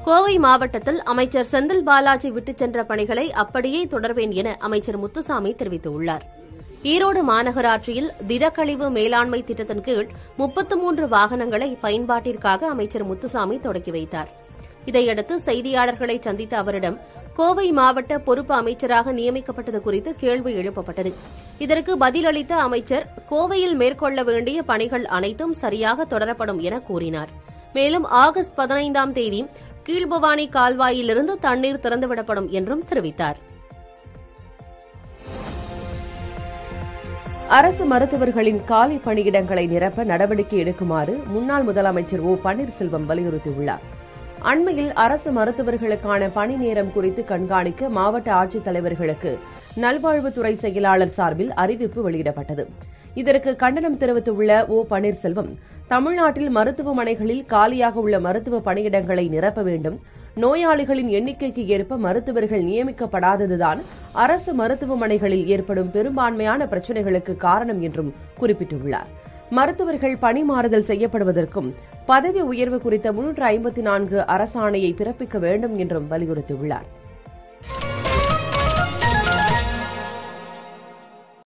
கோவை மாவட்டத்தில் அமைச்சர் செந்தில் பாலாஜி விட்டுச் சென்ற பணிகளை அப்படியே தொடர்வேன் என அமைச்சர் முத்துசாமி தெரிவித்துள்ளார் ஈரோடு மாநகராட்சியில் திடக்கழிவு மேலாண்மை திட்டத்தின் கீழ் முப்பத்து மூன்று வாகனங்களை பயன்பாட்டிற்காக அமைச்சர் முத்துசாமி தொடக்கி வைத்தார் இதையடுத்து செய்தியாளர்களை சந்தித்த அவரிடம் கோவை மாவட்ட பொறுப்பு அமைச்சராக நியமிக்கப்பட்டது குறித்து கேள்வி எழுப்பப்பட்டது இதற்கு பதிலளித்த அமைச்சர் கோவையில் மேற்கொள்ள வேண்டிய பணிகள் அனைத்தும் சரியாக தொடரப்படும் என கூறினார் மேலும் ஆகஸ்ட் பதினைந்தாம் தேதி கீழ்பவானி கால்வாயிலிருந்து தண்ணீர் திறந்துவிடப்படும் என்றும் தெரிவித்தார் அரசு மருத்துவர்களின் காலி பணியிடங்களை நிரப்ப நடவடிக்கை எடுக்குமாறு முன்னாள் முதலமைச்சர் ஓ பன்னீர்செல்வம் வலியுறுத்தியுள்ளார் அண்மையில் அரசு மருத்துவர்களுக்கான பணி நேரம் குறித்து கண்காணிக்க மாவட்ட ஆட்சித்தலைவர்களுக்கு நல்வாழ்வுத்துறை செயலாளர் சார்பில் அறிவிப்பு வெளியிடப்பட்டது இதற்கு கண்டனம் தெரிவித்துள்ள ஓ பன்னீர்செல்வம் தமிழ்நாட்டில் மருத்துவமனைகளில் காலியாக உள்ள மருத்துவ பணியிடங்களை நிரப்ப வேண்டும் நோயாளிகளின் எண்ணிக்கைக்கு ஏற்ப மருத்துவர்கள் நியமிக்கப்படாததுதான் அரசு மருத்துவமனைகளில் ஏற்படும் பெரும்பான்மையான பிரச்சினைகளுக்கு காரணம் என்றும் குறிப்பிட்டுள்ளார் மருத்துவர்கள் பணி மாறுதல் செய்யப்படுவதற்கும் பதவி உயர்வு குறித்த முன்னூற்று ஐம்பத்தி நான்கு அரசாணையை பிறப்பிக்க வேண்டும் என்றும் வலியுறுத்தியுள்ளார்